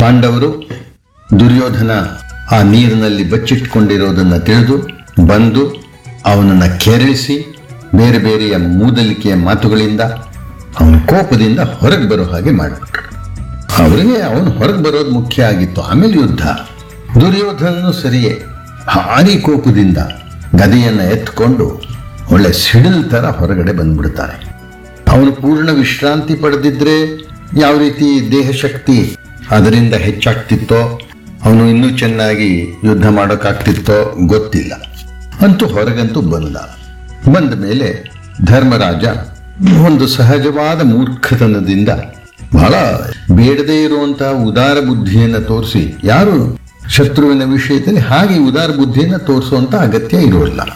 ಪಾಂಡವರು ದುರ್ಯೋಧನ ಆ ನೀರಿನಲ್ಲಿ ಬಚ್ಚಿಟ್ಕೊಂಡಿರೋದನ್ನು ತಿಳಿದು ಬಂದು ಅವನನ್ನು ಕೆರಳಿಸಿ ಬೇರೆ ಬೇರೆಯ ಮೂದಲಿಕೆಯ ಮಾತುಗಳಿಂದ ಅವನ ಕೋಪದಿಂದ ಹೊರಗೆ ಬರೋ ಹಾಗೆ ಮಾಡಿಬಿಟ್ರು ಅವರಿಗೆ ಅವನು ಹೊರಗೆ ಬರೋದು ಮುಖ್ಯ ಆಗಿತ್ತು ಆಮೇಲೆ ಯುದ್ಧ ದುರ್ಯೋಧನನು ಸರಿಯೇ ಭಾರಿ ಕೋಪದಿಂದ ಗದೆಯನ್ನು ಎತ್ಕೊಂಡು ಒಳ್ಳೆ ಸಿಡಿಲ್ ಥರ ಹೊರಗಡೆ ಬಂದ್ಬಿಡ್ತಾನೆ ಅವನು ಪೂರ್ಣ ವಿಶ್ರಾಂತಿ ಪಡೆದಿದ್ರೆ ಯಾವ ರೀತಿ ದೇಹ ಶಕ್ತಿ ಅದರಿಂದ ಹೆಚ್ಚಾಗ್ತಿತ್ತೋ ಅವನು ಇನ್ನೂ ಚೆನ್ನಾಗಿ ಯುದ್ಧ ಮಾಡೋಕ್ಕಾಗ್ತಿತ್ತೋ ಗೊತ್ತಿಲ್ಲ ಅಂತೂ ಹೊರಗಂತೂ ಬಂದ ಬಂದ ಮೇಲೆ ಧರ್ಮರಾಜ ಒಂದು ಸಹಜವಾದ ಮೂರ್ಖತನದಿಂದ ಬಹಳ ಬೇಡದೇ ಇರುವಂತಹ ಉದಾರ ಬುದ್ಧಿಯನ್ನು ತೋರಿಸಿ ಯಾರು ಶತ್ರುವಿನ ವಿಷಯದಲ್ಲಿ ಹಾಗೆ ಉದಾರ ಬುದ್ಧಿಯನ್ನು ತೋರಿಸುವಂತ ಅಗತ್ಯ ಇರೋಲ್ಲ